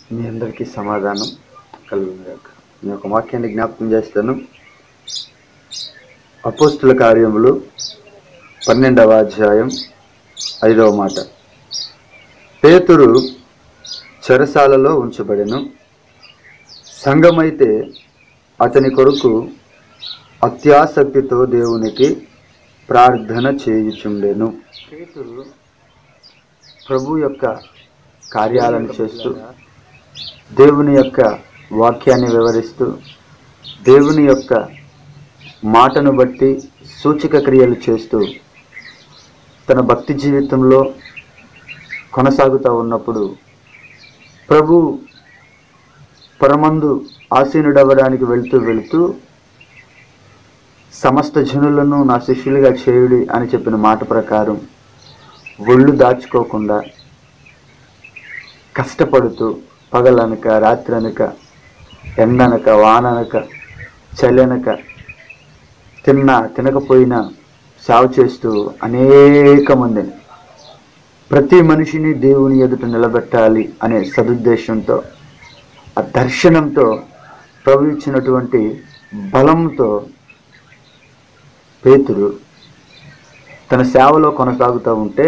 మీ అందరికీ సమాధానం కలుగుగాక నేను ఒక వాక్యాన్ని జ్ఞాపకం చేస్తాను అపోస్తుల కార్యములు పన్నెండవ అధ్యాయం ఐదవ మాట పేతురు చెరసాలలో ఉంచబడెను సంఘమైతే అతని కొరకు అత్యాసక్తితో దేవునికి ప్రార్థన చేయుచుండెను పేతురు ప్రభు యొక్క కార్యాలను చేస్తూ దేవుని యొక్క వాక్యాన్ని వివరిస్తూ దేవుని యొక్క మాటను బట్టి సూచక క్రియలు చేస్తూ తన భక్తి జీవితంలో కొనసాగుతూ ఉన్నప్పుడు ప్రభు పరమందు ఆసీనుడవ్వడానికి వెళ్తూ వెళుతూ సమస్త జనులను నా శిష్యులుగా చేయుడి అని చెప్పిన మాట ప్రకారం ఒళ్ళు దాచుకోకుండా కష్టపడుతూ పగలనక రాత్రనక ఎండనక వాననక చలనక తిన్నా తినకపోయినా సేవ చేస్తూ అనేక మందిని ప్రతి మనిషిని దేవుని ఎదుట నిలబెట్టాలి అనే సదుద్దేశంతో ఆ దర్శనంతో ప్రభు ఇచ్చినటువంటి బలంతో పేతురు తన సేవలో కొనసాగుతూ ఉంటే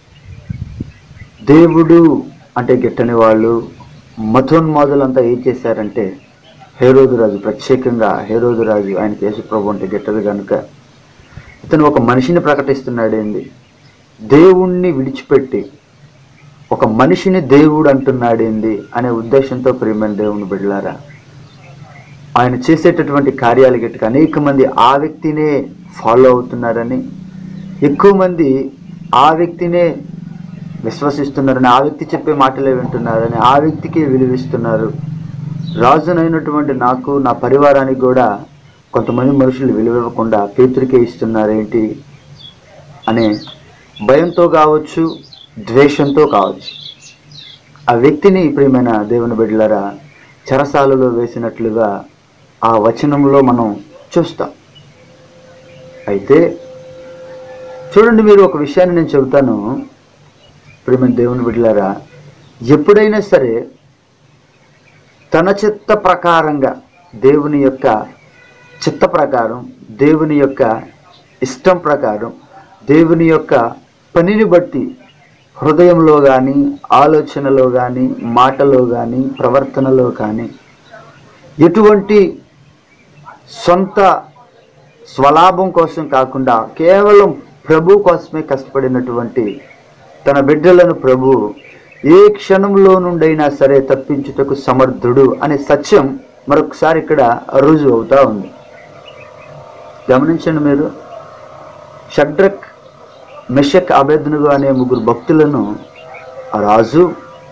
దేవుడు అంటే గిట్టని వాళ్ళు మతోన్మాదులంతా ఏం చేశారంటే హేరోదు రాజు ప్రత్యేకంగా హేరోదు రాజు ఆయనకి యేసుప్రభు అంటే గిట్టదు కనుక ఇతను ఒక మనిషిని ప్రకటిస్తున్నాడేంది దేవుణ్ణి విడిచిపెట్టి ఒక మనిషిని దేవుడు అంటున్నాడేంది అనే ఉద్దేశంతో ప్రియమైన దేవుని బిడ్డలారా ఆయన చేసేటటువంటి కార్యాలు గిట్టుకు అనేక మంది ఆ వ్యక్తినే ఫాలో అవుతున్నారని ఎక్కువ మంది ఆ వ్యక్తినే విశ్వసిస్తున్నారని ఆ వ్యక్తి చెప్పే మాటలే వింటున్నారని ఆ వ్యక్తికి విలువిస్తున్నారు రాజునైనటువంటి నాకు నా పరివారానికి కూడా కొంతమంది మనుషులు విలువివ్వకుండా పేతురికే ఇస్తున్నారేంటి అనే భయంతో కావచ్చు ద్వేషంతో కావచ్చు ఆ వ్యక్తిని ప్రియమైన దేవుని బిడ్డలారా చెరసాలలో వేసినట్లుగా ఆ వచనంలో మనం చూస్తాం అయితే చూడండి మీరు ఒక విషయాన్ని నేను చెబుతాను ప్రియమైన దేవుని బిడ్డలారా ఎప్పుడైనా సరే తన చిత్త ప్రకారంగా దేవుని యొక్క చిత్త ప్రకారం దేవుని యొక్క ఇష్టం ప్రకారం దేవుని యొక్క పనిని బట్టి హృదయంలో కానీ ఆలోచనలో కానీ మాటలో కానీ ప్రవర్తనలో కానీ ఎటువంటి సొంత స్వలాభం కోసం కాకుండా కేవలం ప్రభు కోసమే కష్టపడినటువంటి తన బిడ్డలను ప్రభు ఏ క్షణంలో నుండైనా సరే తప్పించుటకు సమర్థుడు అనే సత్యం మరొకసారి ఇక్కడ రుజువు అవుతా ఉంది గమనించండి మీరు షడ్రక్ మెషక్ అభేదనుగు అనే ముగ్గురు భక్తులను ఆ రాజు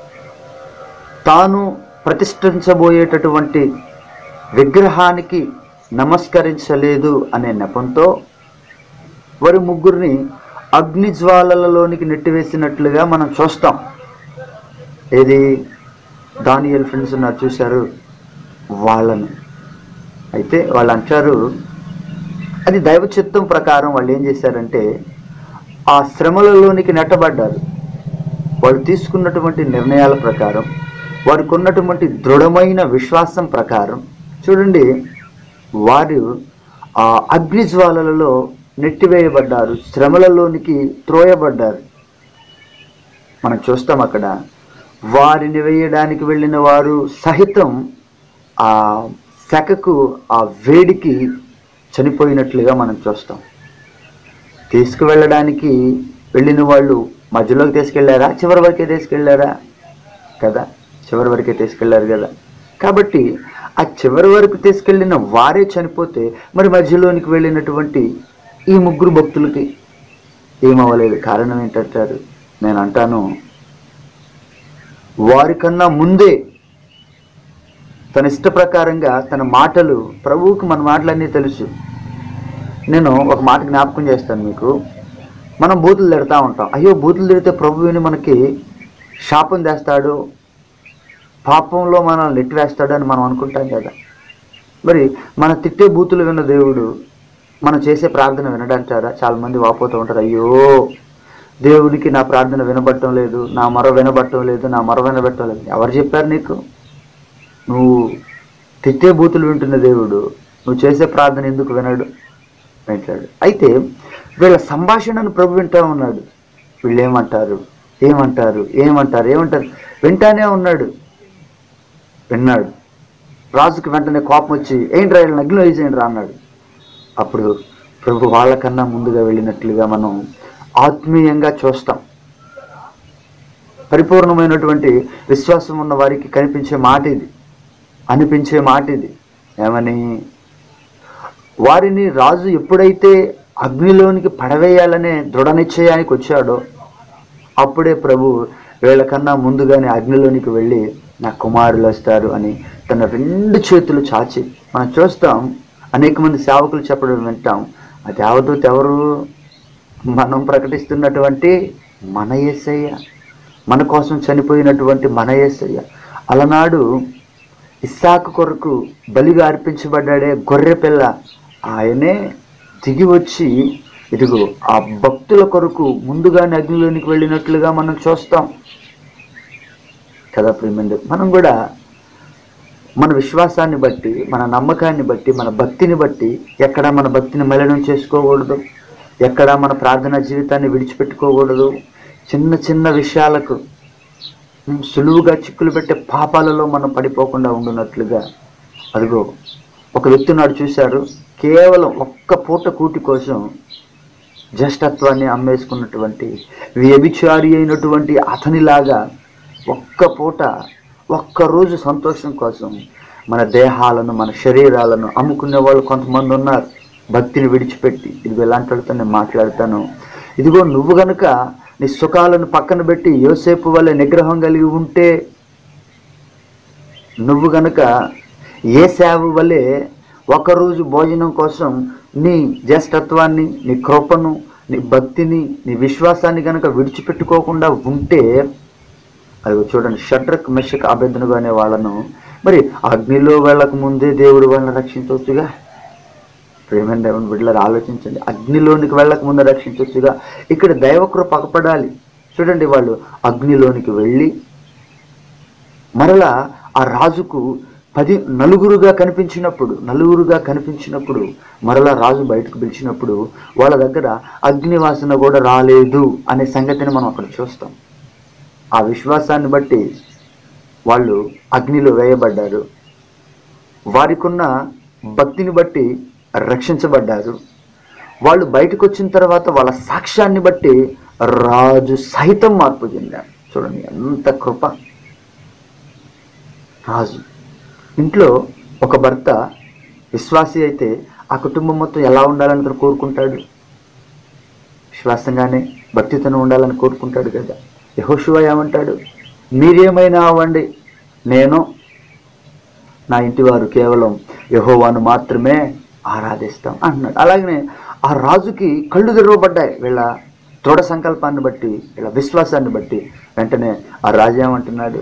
తాను ప్రతిష్ఠించబోయేటటువంటి విగ్రహానికి నమస్కరించలేదు అనే నెపంతో వారి ముగ్గురిని అగ్ని జ్వాలలలోనికి నెట్టివేసినట్లుగా మనం చూస్తాం ఏది దానియల్ ఫ్రెండ్స్ ఉన్నారు చూశారు వాళ్ళని అయితే వాళ్ళు అంటారు అది దైవ చిత్తం ప్రకారం వాళ్ళు ఏం చేశారంటే ఆ శ్రమలలోనికి నెట్టబడ్డారు వాళ్ళు తీసుకున్నటువంటి నిర్ణయాల ప్రకారం వారికి ఉన్నటువంటి దృఢమైన విశ్వాసం ప్రకారం చూడండి వారు ఆ అగ్ని జ్వాలలలో నెట్టివేయబడ్డారు శ్రమలలోనికి త్రోయబడ్డారు మనం చూస్తాం అక్కడ వారిని వేయడానికి వెళ్ళిన వారు సహితం ఆ సెకకు ఆ వేడికి చనిపోయినట్లుగా మనం చూస్తాం తీసుకువెళ్ళడానికి వెళ్ళిన వాళ్ళు మధ్యలోకి తీసుకెళ్లారా చివరి వరకే తీసుకెళ్లారా కదా చివరి వరకే తీసుకెళ్లారు కదా కాబట్టి ఆ చివరి వరకు తీసుకెళ్ళిన వారే చనిపోతే మరి మధ్యలోనికి వెళ్ళినటువంటి ఈ ముగ్గురు భక్తులకి ఏమవ్వలేదు కారణం ఏంటంటారు నేను అంటాను వారికన్నా ముందే తన ఇష్ట ప్రకారంగా తన మాటలు ప్రభువుకి మన మాటలన్నీ తెలుసు నేను ఒక మాట జ్ఞాపకం చేస్తాను మీకు మనం బూతులు తిడతా ఉంటాం అయ్యో బూతులు తిడితే ప్రభువుని మనకి శాపం చేస్తాడు పాపంలో మనం నెట్టివేస్తాడు అని మనం అనుకుంటాం కదా మరి మన తిట్టే బూతులు విన్న దేవుడు మనం చేసే ప్రార్థన వినడంటారా చాలా మంది వాపోతూ ఉంటారు అయ్యో దేవుడికి నా ప్రార్థన వినబట్టం లేదు నా మొర వినబట్టం లేదు నా మొర వినబట్టం లేదు ఎవరు చెప్పారు నీకు నువ్వు తిట్టే బూతులు వింటున్న దేవుడు నువ్వు చేసే ప్రార్థన ఎందుకు వినడు వింటాడు అయితే వీళ్ళ సంభాషణను ప్రభు వింటా ఉన్నాడు వీళ్ళు ఏమంటారు ఏమంటారు ఏమంటారు ఏమంటారు వింటానే ఉన్నాడు విన్నాడు రాజుకి వెంటనే కోపం వచ్చి ఏంట్రా వీళ్ళని అగ్నిలో వేసేయండి రా అన్నాడు అప్పుడు ప్రభు వాళ్ళకన్నా ముందుగా వెళ్ళినట్లుగా మనం ఆత్మీయంగా చూస్తాం పరిపూర్ణమైనటువంటి విశ్వాసం ఉన్న వారికి కనిపించే మాట ఇది అనిపించే మాట ఇది ఏమని వారిని రాజు ఎప్పుడైతే అగ్నిలోనికి పడవేయాలనే దృఢ నిశ్చయానికి వచ్చాడో అప్పుడే ప్రభు వీళ్ళకన్నా ముందుగానే అగ్నిలోనికి వెళ్ళి నా కుమారులు వస్తారు అని తన రెండు చేతులు చాచి మనం చూస్తాం అనేక మంది సేవకులు చెప్పడం వింటాం ఆ దేవదూత ఎవరు మనం ప్రకటిస్తున్నటువంటి మన యేసయ్య మన కోసం చనిపోయినటువంటి మన యేసయ్య అలనాడు ఇస్సాకు కొరకు బలిగా అర్పించబడ్డాడే గొర్రె పిల్ల ఆయనే దిగి వచ్చి ఇదిగో ఆ భక్తుల కొరకు ముందుగానే అగ్నిలోనికి వెళ్ళినట్లుగా మనం చూస్తాం కదా ప్రేమండి మనం కూడా మన విశ్వాసాన్ని బట్టి మన నమ్మకాన్ని బట్టి మన భక్తిని బట్టి ఎక్కడ మన భక్తిని మలినం చేసుకోకూడదు ఎక్కడ మన ప్రార్థనా జీవితాన్ని విడిచిపెట్టుకోకూడదు చిన్న చిన్న విషయాలకు ఉమ్, సులువుగా చిక్కులు పెట్టే పాపాలలో మనం పడిపోకుండా ఉండున్నట్లుగా అదిగో ఒక వ్యక్తి నాడు చూశారు కేవలం ఒక్క పూట కూటి కోసం జ్యేష్ఠత్వాన్ని అమ్మేసుకున్నటువంటి వ్యభిచారి అయినటువంటి అతనిలాగా ఒక్క పూట ఒక్క రోజు సంతోషం కోసం మన దేహాలను మన శరీరాలను అమ్ముకునే వాళ్ళు కొంతమంది ఉన్నారు భక్తిని విడిచిపెట్టి ఇదిగో ఇలాంటి వాళ్ళతో నేను మాట్లాడతాను ఇదిగో నువ్వు గనుక నీ సుఖాలను పక్కన పెట్టి యోసేపు వల్ల నిగ్రహం కలిగి ఉంటే నువ్వు గనుక ఏ సేవ వలె ఒకరోజు భోజనం కోసం నీ జ్యేష్ఠత్వాన్ని నీ కృపను నీ భక్తిని నీ విశ్వాసాన్ని గనుక విడిచిపెట్టుకోకుండా ఉంటే అది చూడండి షడ్రక్ మెషక్ అభ్యర్థనగా అనే వాళ్ళను మరి అగ్నిలో వెళ్ళక ముందే దేవుడు వాళ్ళని రక్షించవచ్చుగా ప్రేమైన దేవుని బిడ్డలారు ఆలోచించండి అగ్నిలోనికి వెళ్ళక ముందే రక్షించవచ్చుగా ఇక్కడ దైవకృప పగపడాలి చూడండి వాళ్ళు అగ్నిలోనికి వెళ్ళి మరలా ఆ రాజుకు పది నలుగురుగా కనిపించినప్పుడు నలుగురుగా కనిపించినప్పుడు మరలా రాజు బయటకు పిలిచినప్పుడు వాళ్ళ దగ్గర అగ్నివాసన కూడా రాలేదు అనే సంగతిని మనం అక్కడ చూస్తాం ఆ విశ్వాసాన్ని బట్టి వాళ్ళు అగ్నిలో వేయబడ్డారు వారికున్న భక్తిని బట్టి రక్షించబడ్డారు వాళ్ళు బయటకు వచ్చిన తర్వాత వాళ్ళ సాక్ష్యాన్ని బట్టి రాజు సహితం మార్పు చెందాడు చూడండి ఎంత కృప రాజు ఇంట్లో ఒక భర్త విశ్వాసి అయితే ఆ కుటుంబం మొత్తం ఎలా ఉండాలని అతను కోరుకుంటాడు విశ్వాసంగానే భక్తితోనే ఉండాలని కోరుకుంటాడు కదా యహోశివ ఏమంటాడు మీరేమైనా అవ్వండి నేను నా ఇంటి వారు కేవలం యహోవాను మాత్రమే ఆరాధిస్తాం అంటున్నాడు అలాగనే ఆ రాజుకి కళ్ళు తెరవబడ్డాయి వీళ్ళ దృఢ సంకల్పాన్ని బట్టి వీళ్ళ విశ్వాసాన్ని బట్టి వెంటనే ఆ రాజు ఏమంటున్నాడు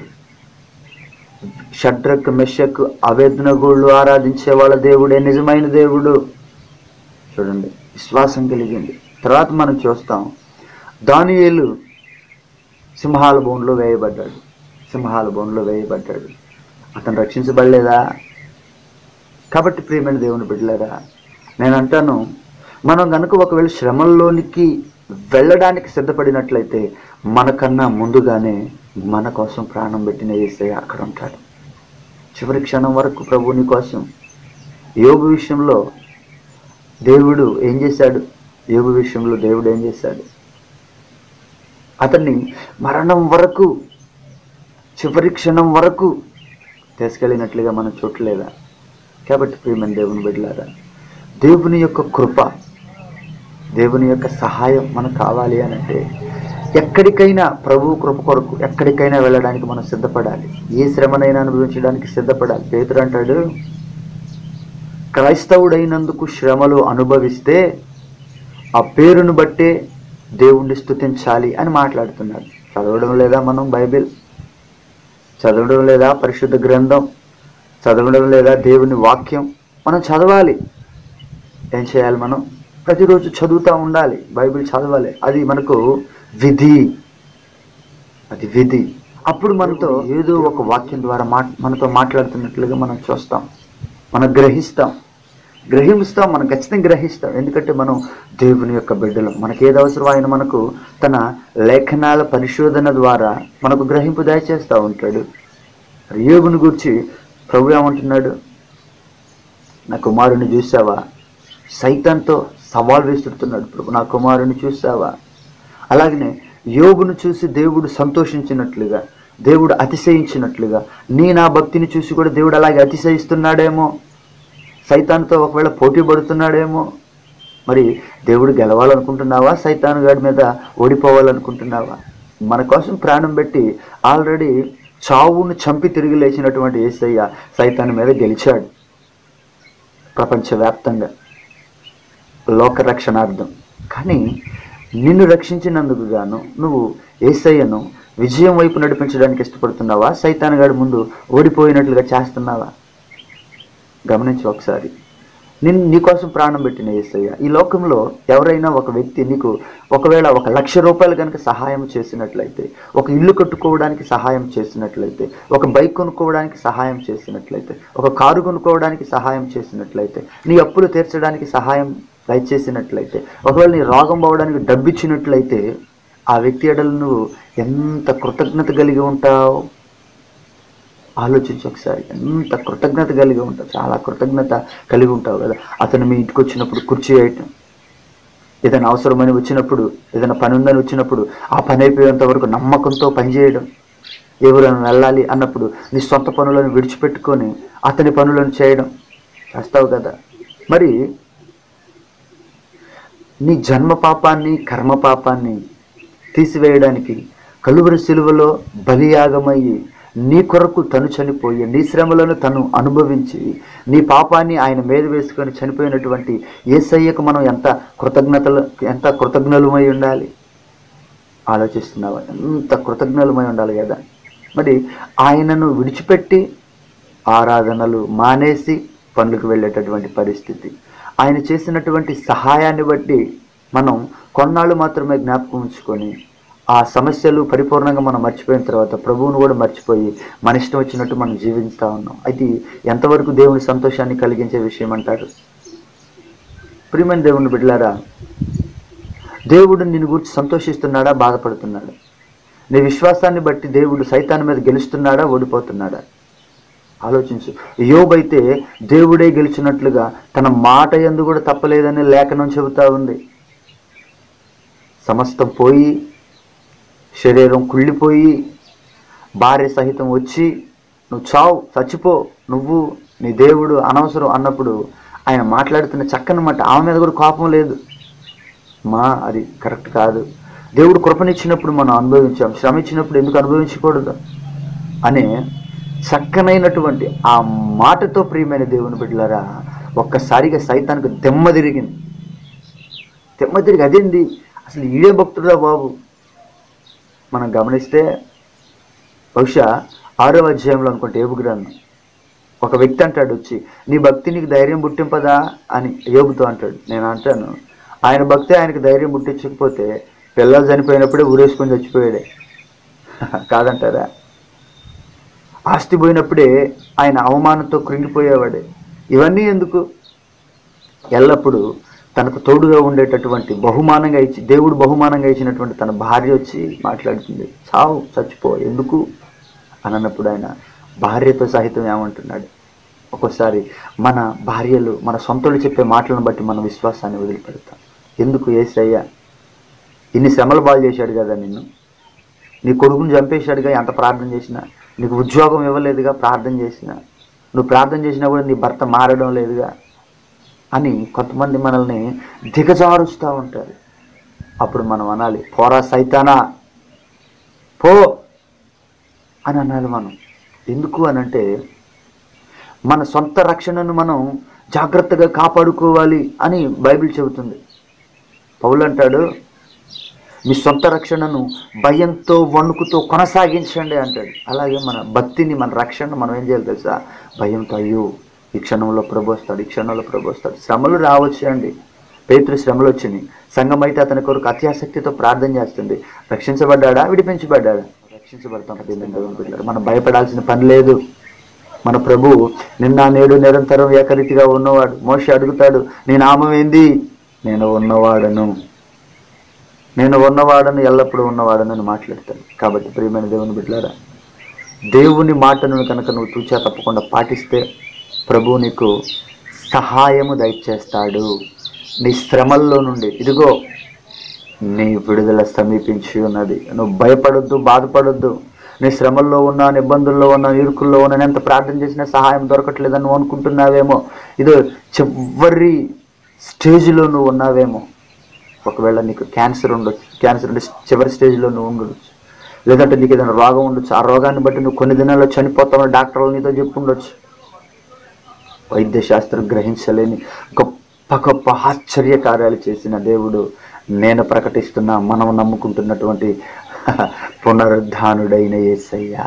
షడ్రక్ మెషక్ అవేదనగుళ్ళు ఆరాధించే వాళ్ళ దేవుడే నిజమైన దేవుడు చూడండి విశ్వాసం కలిగింది తర్వాత మనం చూస్తాం దానియేలు సింహాల బోన్లో వేయబడ్డాడు సింహాల బోన్లో వేయబడ్డాడు అతను రక్షించబడలేదా కాబట్టి ప్రియమైన దేవుని బిడ్డలారా నేను అంటాను మనం కనుక ఒకవేళ శ్రమల్లోనికి వెళ్ళడానికి సిద్ధపడినట్లయితే మనకన్నా ముందుగానే మన కోసం ప్రాణం పెట్టిన ఏసే అక్కడ ఉంటాడు చివరి క్షణం వరకు ప్రభుని కోసం యోగు విషయంలో దేవుడు ఏం చేశాడు యోగు విషయంలో దేవుడు ఏం చేశాడు అతన్ని మరణం వరకు చివరి క్షణం వరకు తీసుకెళ్ళినట్లుగా మనం చూడలేదా కాబట్టి ప్రియమైన దేవుని బిడ్డలారా దేవుని యొక్క కృప దేవుని యొక్క సహాయం మనకు కావాలి అని అంటే ఎక్కడికైనా ప్రభు కృప కొరకు ఎక్కడికైనా వెళ్ళడానికి మనం సిద్ధపడాలి ఏ శ్రమనైనా అనుభవించడానికి సిద్ధపడాలి పేతురు అంటాడు క్రైస్తవుడైనందుకు శ్రమలు అనుభవిస్తే ఆ పేరును బట్టే దేవుణ్ణి స్తుతించాలి అని మాట్లాడుతున్నాడు చదవడం లేదా మనం బైబిల్ చదవడం లేదా పరిశుద్ధ గ్రంథం చదవడం లేదా దేవుని వాక్యం మనం చదవాలి ఏం చేయాలి మనం ప్రతిరోజు చదువుతూ ఉండాలి బైబిల్ చదవాలి అది మనకు విధి అది విధి అప్పుడు మనతో ఏదో ఒక వాక్యం ద్వారా మా మనతో మాట్లాడుతున్నట్లుగా మనం చూస్తాం మనం గ్రహిస్తాం గ్రహిస్తాం మనం ఖచ్చితంగా గ్రహిస్తాం ఎందుకంటే మనం దేవుని యొక్క బిడ్డలు మనకి ఏది అవసరం ఆయన మనకు తన లేఖనాల పరిశోధన ద్వారా మనకు గ్రహింపు దయచేస్తూ ఉంటాడు యోగుని గురించి ప్రభు ఏమంటున్నాడు నా కుమారుని చూసావా సైతాన్తో సవాల్ విసురుతున్నాడు ప్రభు నా కుమారుని చూసావా అలాగనే యోగును చూసి దేవుడు సంతోషించినట్లుగా దేవుడు అతిశయించినట్లుగా నీ నా భక్తిని చూసి కూడా దేవుడు అలాగే అతిశయిస్తున్నాడేమో సైతాన్తో ఒకవేళ పోటీ పడుతున్నాడేమో మరి దేవుడు గెలవాలనుకుంటున్నావా సైతాన్ గాడి మీద ఓడిపోవాలనుకుంటున్నావా మన కోసం ప్రాణం పెట్టి ఆల్రెడీ చావును చంపి తిరిగి లేచినటువంటి ఏసయ్య సైతాన్ మీద గెలిచాడు ప్రపంచవ్యాప్తంగా లోక రక్షణార్థం కానీ నిన్ను రక్షించినందుకు గాను నువ్వు ఏసయ్యను విజయం వైపు నడిపించడానికి ఇష్టపడుతున్నావా సైతాన్ గాడి ముందు ఓడిపోయినట్లుగా చేస్తున్నావా గమనించు ఒకసారి నేను నీకోసం ప్రాణం పెట్టిన ఏసయ్య ఈ లోకంలో ఎవరైనా ఒక వ్యక్తి నీకు ఒకవేళ ఒక లక్ష రూపాయలు కనుక సహాయం చేసినట్లయితే ఒక ఇల్లు కట్టుకోవడానికి సహాయం చేసినట్లయితే ఒక బైక్ కొనుక్కోవడానికి సహాయం చేసినట్లయితే ఒక కారు కొనుక్కోవడానికి సహాయం చేసినట్లయితే నీ అప్పులు తీర్చడానికి సహాయం దయచేసినట్లయితే ఒకవేళ నీ రోగం పోవడానికి డబ్బు ఇచ్చినట్లయితే ఆ వ్యక్తి ఎడలు నువ్వు ఎంత కృతజ్ఞత కలిగి ఉంటావు ఆలోచించు ఒకసారి ఎంత కృతజ్ఞత కలిగి ఉంటావు చాలా కృతజ్ఞత కలిగి ఉంటావు కదా అతను మీ ఇంటికి వచ్చినప్పుడు కుర్చీ వేయటం ఏదైనా అవసరమని వచ్చినప్పుడు ఏదైనా పని ఉందని వచ్చినప్పుడు ఆ పని అయిపోయేంత వరకు నమ్మకంతో పనిచేయడం ఎవరైనా వెళ్ళాలి అన్నప్పుడు నీ సొంత పనులను విడిచిపెట్టుకొని అతని పనులను చేయడం చేస్తావు కదా మరి నీ జన్మ పాపాన్ని కర్మ పాపాన్ని తీసివేయడానికి కలువరి శిలువలో బలియాగమయ్యి నీ కొరకు తను చనిపోయి నీ శ్రమలను తను అనుభవించి నీ పాపాన్ని ఆయన మీద వేసుకొని చనిపోయినటువంటి ఏసయ్యకు మనం ఎంత కృతజ్ఞతలు ఎంత కృతజ్ఞులమై ఉండాలి ఆలోచిస్తున్నావా ఎంత కృతజ్ఞులమై ఉండాలి కదా మరి ఆయనను విడిచిపెట్టి ఆరాధనలు మానేసి పనులకు వెళ్ళేటటువంటి పరిస్థితి ఆయన చేసినటువంటి సహాయాన్ని బట్టి మనం కొన్నాళ్ళు మాత్రమే జ్ఞాపకం ఉంచుకొని ఆ సమస్యలు పరిపూర్ణంగా మనం మర్చిపోయిన తర్వాత ప్రభువును కూడా మర్చిపోయి మన ఇష్టం వచ్చినట్టు మనం జీవిస్తూ ఉన్నాం అది ఎంతవరకు దేవుని సంతోషాన్ని కలిగించే విషయం అంటారు ప్రియమైన దేవుని బిడ్డలారా దేవుడు నిన్ను గురించి సంతోషిస్తున్నాడా బాధపడుతున్నాడా నీ విశ్వాసాన్ని బట్టి దేవుడు సైతాన్ మీద గెలుస్తున్నాడా ఓడిపోతున్నాడా ఆలోచించు యోబ్ అయితే దేవుడే గెలిచినట్లుగా తన మాట ఎందు కూడా తప్పలేదని లేఖనం చెబుతా ఉంది సమస్తం పోయి శరీరం కుళ్ళిపోయి భార్య సహితం వచ్చి నువ్వు చావు చచ్చిపో నువ్వు నీ దేవుడు అనవసరం అన్నప్పుడు ఆయన మాట్లాడుతున్న చక్కని మాట ఆమె మీద కూడా కోపం లేదు మా అది కరెక్ట్ కాదు దేవుడు కృపనిచ్చినప్పుడు మనం అనుభవించాం శ్రమ ఇచ్చినప్పుడు ఎందుకు అనుభవించకూడదు అనే చక్కనైనటువంటి ఆ మాటతో ప్రియమైన దేవుని బిడ్డలారా ఒక్కసారిగా సైతానికి దెమ్మ తిరిగింది దెమ్మ తిరిగి అదేంది అసలు ఈడే భక్తుడా బాబు మనం గమనిస్తే బహుశా ఆరో అధ్యాయంలో అనుకుంటే ఏబు గ్రంథం ఒక వ్యక్తి అంటాడు వచ్చి నీ భక్తి నీకు ధైర్యం పుట్టింపదా అని యోగుతో అంటాడు నేను అంటాను ఆయన భక్తి ఆయనకు ధైర్యం పుట్టించకపోతే పిల్లలు చనిపోయినప్పుడే ఊరేసుకొని చచ్చిపోయాడే కాదంటారా ఆస్తి పోయినప్పుడే ఆయన అవమానంతో కృంగిపోయేవాడే ఇవన్నీ ఎందుకు ఎల్లప్పుడూ తనకు తోడుగా ఉండేటటువంటి బహుమానంగా ఇచ్చి దేవుడు బహుమానంగా ఇచ్చినటువంటి తన భార్య వచ్చి మాట్లాడుతుంది చావు చచ్చిపో ఎందుకు అని అన్నప్పుడు ఆయన భార్యతో సహితం ఏమంటున్నాడు ఒక్కోసారి మన భార్యలు మన సొంతలు చెప్పే మాటలను బట్టి మన విశ్వాసాన్ని వదిలిపెడతాం ఎందుకు ఏసయ్యా ఇన్ని శ్రమలు బాగు చేశాడు కదా నిన్ను నీ కొడుకుని చంపేశాడుగా ఎంత ప్రార్థన చేసినా నీకు ఉద్యోగం ఇవ్వలేదుగా ప్రార్థన చేసినా నువ్వు ప్రార్థన చేసినా కూడా నీ భర్త మారడం లేదుగా అని కొంతమంది మనల్ని దిగజారుస్తూ ఉంటారు అప్పుడు మనం అనాలి పోరా సైతానా పో అని అనాలి మనం ఎందుకు అని అంటే మన సొంత రక్షణను మనం జాగ్రత్తగా కాపాడుకోవాలి అని బైబిల్ చెబుతుంది పౌలు అంటాడు మీ సొంత రక్షణను భయంతో వణుకుతో కొనసాగించండి అంటాడు అలాగే మన భక్తిని మన రక్షణ మనం ఏం చేయాలి తెలుసా భయంతో అయ్యో ఈ క్షణంలో ప్రభు వస్తాడు ఈ క్షణంలో ప్రభు వస్తాడు శ్రమలు రావచ్చు అండి పేతురు శ్రమలు వచ్చినాయి సంఘం అయితే అతని కొరకు అత్యాసక్తితో ప్రార్థన చేస్తుంది రక్షించబడ్డాడా విడిపించబడ్డాడా రక్షించబడతాం ప్రియమైన దేవుని బిడ్డలారా. మనం భయపడాల్సిన పని లేదు మన ప్రభు నిన్న నేడు నిరంతరం ఏకరీతిగా ఉన్నవాడు మోషి అడుగుతాడు నీ నామం ఏంది నేను ఉన్నవాడను నేను ఉన్నవాడను ఎల్లప్పుడూ ఉన్నవాడను అని మాట్లాడతాడు కాబట్టి ప్రియమైన దేవుని బిడ్డలారా దేవుని మాటను కనుక నువ్వు తూచా తప్పకుండా పాటిస్తే ప్రభు నీకు సహాయము దయచేస్తాడు నీ శ్రమల్లో నుండి ఇదిగో నీ విడుదల సమీపించి ఉన్నది నువ్వు భయపడొద్దు బాధపడొద్దు నీ శ్రమల్లో ఉన్నా ఇబ్బందుల్లో ఉన్నా ఇరుకుల్లో ఉన్నా నేను ఎంత ప్రార్థన చేసినా సహాయం దొరకట్లేదని నువ్వు అనుకుంటున్నావేమో ఇదో చివరి స్టేజ్లో నువ్వు ఉన్నావేమో ఒకవేళ నీకు క్యాన్సర్ ఉండొచ్చు క్యాన్సర్ ఉండి చివరి స్టేజ్లో నువ్వు ఉండొచ్చు లేదంటే నీకు ఏదైనా రోగం ఉండొచ్చు ఆ రోగాన్ని బట్టి నువ్వు కొన్ని దినాల్లో చనిపోతామని డాక్టర్లు నీతో చెప్పుండొచ్చు వైద్య శాస్త్రం గ్రహించలేని గొప్ప గొప్ప ఆశ్చర్య కార్యాలు చేసిన దేవుడు నేను ప్రకటిస్తున్న మనం నమ్ముకుంటున్నటువంటి పునరుద్ధానుడైన యేసయ్య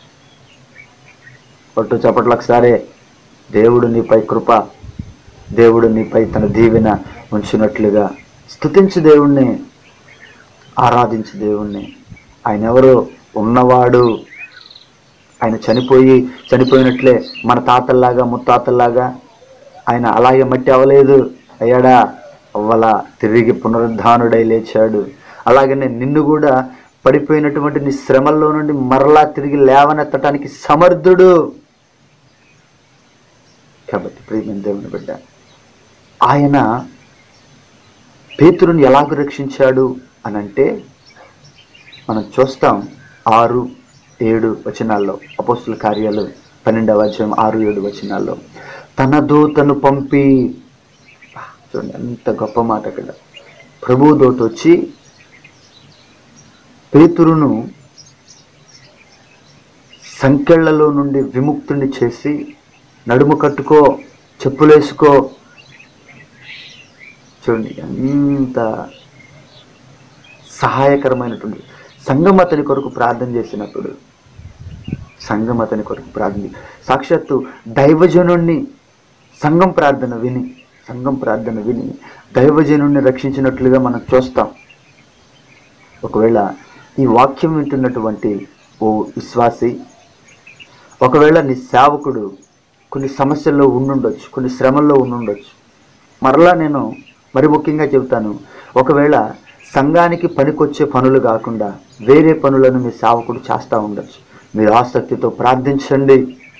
పట్టు చప్పట్లు ఒకసారి దేవుడు నీపై కృప దేవుడు నీపై తన దీవెన ఉంచినట్లుగా స్తుతించు దేవుణ్ణి ఆరాధించు దేవుణ్ణి ఆయన ఎవరు ఉన్నవాడు ఆయన చనిపోయి చనిపోయినట్లే మన తాతల్లాగా ముత్తాతల్లాగా ఆయన అలాగే మట్టి అవ్వలేదు అయ్యాడా అవ్వలా తిరిగి పునరుద్ధానుడై లేచాడు అలాగనే నిన్ను కూడా పడిపోయినటువంటి నీ శ్రమల్లో నుండి మరలా తిరిగి లేవనెత్తటానికి సమర్థుడు కాబట్టి ప్రియమైన దేవుని బిడ్డ ఆయన పేతురుని ఎలాగ రక్షించాడు అని అంటే మనం చూస్తాం ఆరు ఏడు వచనాల్లో అపోస్తుల కార్యాలు పన్నెండవ అధ్యాయం ఆరు ఏడు వచనాల్లో తన దూతను పంపి చూడండి అంత గొప్ప మాట అక్కడ ప్రభు దూత వచ్చి పేతురును సంకెళ్లలో నుండి విముక్తుని చేసి నడుము కట్టుకో చెప్పులేసుకో చూడండి ఎంత సహాయకరమైనటువంటి సంఘం అతని కొరకు ప్రార్థన చేసినప్పుడు సంఘం అతని కొరకు ప్రార్థన చే- సాక్షాత్తు దైవజనుణ్ణి సంఘం ప్రార్థన విని సంఘం ప్రార్థన విని దైవజనుణ్ణి రక్షించినట్లుగా మనం చూస్తాం ఒకవేళ ఈ వాక్యం వింటున్నటువంటి ఓ విశ్వాసి ఒకవేళ నీ సేవకుడు కొన్ని సమస్యల్లో ఉండుండొచ్చు కొన్ని శ్రమల్లో ఉండుండొచ్చు మరలా నేను మరి ముఖ్యంగా చెబుతాను ఒకవేళ సంఘానికి పనికొచ్చే పనులు కాకుండా వేరే పనులను మీ సేవకుడు చేస్తూ ఉండొచ్చు మీరు ఆసక్తితో ప్రార్థించండి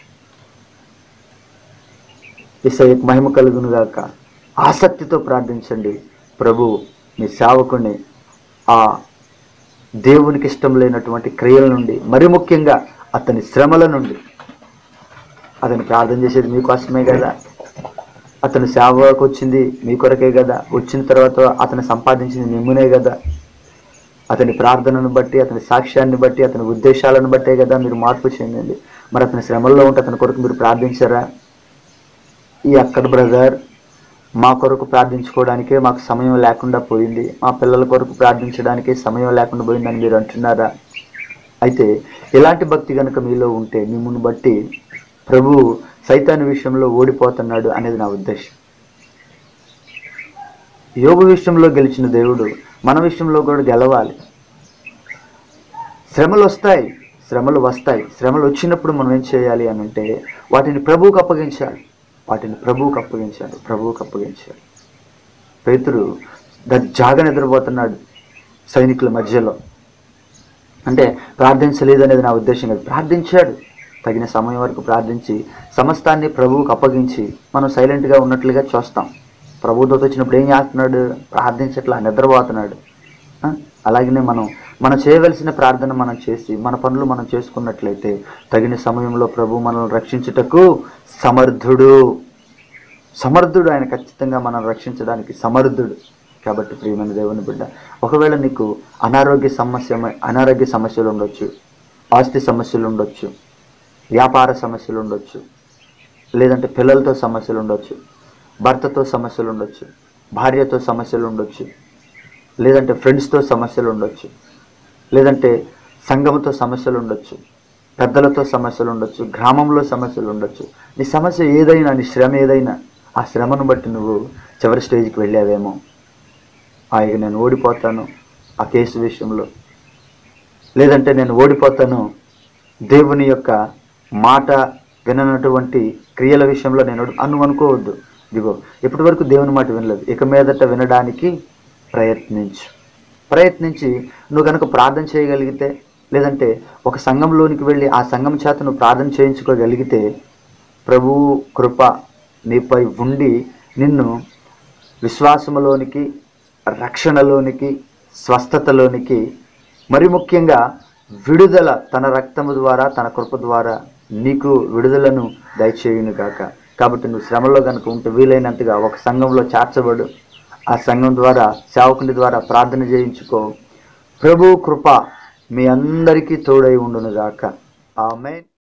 ఇసయ్యకు మహిమ కలుగును గాక ఆసక్తితో ప్రార్థించండి ప్రభు మీ సేవకుని ఆ దేవునికి ఇష్టం లేనటువంటి క్రియల నుండి మరి ముఖ్యంగా అతని శ్రమల నుండి అతను ప్రార్థన చేసేది మీకోసమే కదా అతను సేవకు వచ్చింది మీ కొరకే కదా వచ్చిన తర్వాత అతను సంపాదించింది మిమ్మునే కదా అతని ప్రార్థనను బట్టి అతని సాక్ష్యాన్ని బట్టి అతని ఉద్దేశాలను బట్టే కదా మీరు మార్పు చెందింది మరి అతని శ్రమల్లో ఉంటే అతని కొరకు మీరు ప్రార్థించారా ఈ అక్కడ బ్రదర్ మా కొరకు ప్రార్థించుకోవడానికే మాకు సమయం లేకుండా పోయింది మా పిల్లల కొరకు ప్రార్థించడానికే సమయం లేకుండా పోయిందని మీరు అంటున్నారా అయితే ఎలాంటి భక్తి కనుక మీలో ఉంటే మిమ్మల్ని బట్టి ప్రభు సైతాన్ విషయంలో ఓడిపోతున్నాడు అనేది నా ఉద్దేశం యోగు విషయంలో గెలిచిన దేవుడు మన విషయంలో కూడా గెలవాలి శ్రమలు వస్తాయి శ్రమలు వస్తాయి శ్రమలు వచ్చినప్పుడు మనం ఏం చేయాలి అని అంటే వాటిని ప్రభువుకు అప్పగించాలి వాటిని ప్రభువుకు అప్పగించాలి ప్రభువుకు అప్పగించాలి పేతురు దర్జాగా నిద్రపోతున్నాడు సైనికుల మధ్యలో అంటే ప్రార్థించలేదు అనేది నా ఉద్దేశం కాదు ప్రార్థించాడు తగిన సమయం వరకు ప్రార్థించి సమస్తాన్ని ప్రభువుకు అప్పగించి మనం సైలెంట్గా ఉన్నట్లుగా చూస్తాం ప్రభుతో వచ్చినప్పుడు ఏం చేస్తున్నాడు ప్రార్థించట్లా నిద్రపోతున్నాడు ఆ? అలాగనే మనం మనం చేయవలసిన ప్రార్థన మనం చేసి మన పనులు మనం చేసుకున్నట్లయితే తగిన సమయంలో ప్రభు మనల్ని రక్షించుటకు సమర్థుడు సమర్థుడు ఆయన ఖచ్చితంగా మనం రక్షించడానికి సమర్థుడు కాబట్టి ప్రియమైన దేవుని బిడ్డ ఒకవేళ నీకు అనారోగ్య సమస్య అనారోగ్య సమస్యలు ఉండొచ్చు ఆస్తి సమస్యలు ఉండొచ్చు వ్యాపార సమస్యలు ఉండొచ్చు లేదంటే పిల్లలతో సమస్యలు ఉండొచ్చు భర్తతో సమస్యలు ఉండొచ్చు భార్యతో సమస్యలు ఉండొచ్చు లేదంటే ఫ్రెండ్స్తో సమస్యలు ఉండొచ్చు లేదంటే సంఘంతో సమస్యలు ఉండొచ్చు పెద్దలతో సమస్యలు ఉండొచ్చు గ్రామంలో సమస్యలు ఉండొచ్చు నీ సమస్య ఏదైనా నీ శ్రమ ఏదైనా ఆ శ్రమను బట్టి నువ్వు చివరి స్టేజ్కి వెళ్ళావేమో ఆ ఇక నేను ఓడిపోతాను ఆ కేసు విషయంలో లేదంటే నేను ఓడిపోతాను దేవుని యొక్క మాట విననటువంటి క్రియల విషయంలో నేను అను అనుకోవద్దు ఇదిగో ఇప్పటి వరకు దేవుని మాట వినలేదు ఇక మీదట వినడానికి ప్రయత్నించు ప్రయత్నించి నువ్వు కనుక ప్రార్థన చేయగలిగితే లేదంటే ఒక సంఘంలోనికి వెళ్ళి ఆ సంఘం చేత నువ్వు ప్రార్థన చేయించుకోగలిగితే ప్రభువు కృప నీపై ఉండి నిన్ను విశ్వాసములోనికి రక్షణలోనికి స్వస్థతలోనికి మరి ముఖ్యంగా విడుదల తన రక్తము ద్వారా తన కృప ద్వారా నీకు విడుదలను దయచేయును గాక కాబట్టి నువ్వు శ్రమలో కనుక ఉంటే వీలైనంతగా ఒక సంఘంలో చేర్చబడు ఆ సంఘం ద్వారా సేవకుని ద్వారా ప్రార్థన చేయించుకో ప్రభు కృప మీ అందరికీ తోడై ఉండును గాక ఆమెన్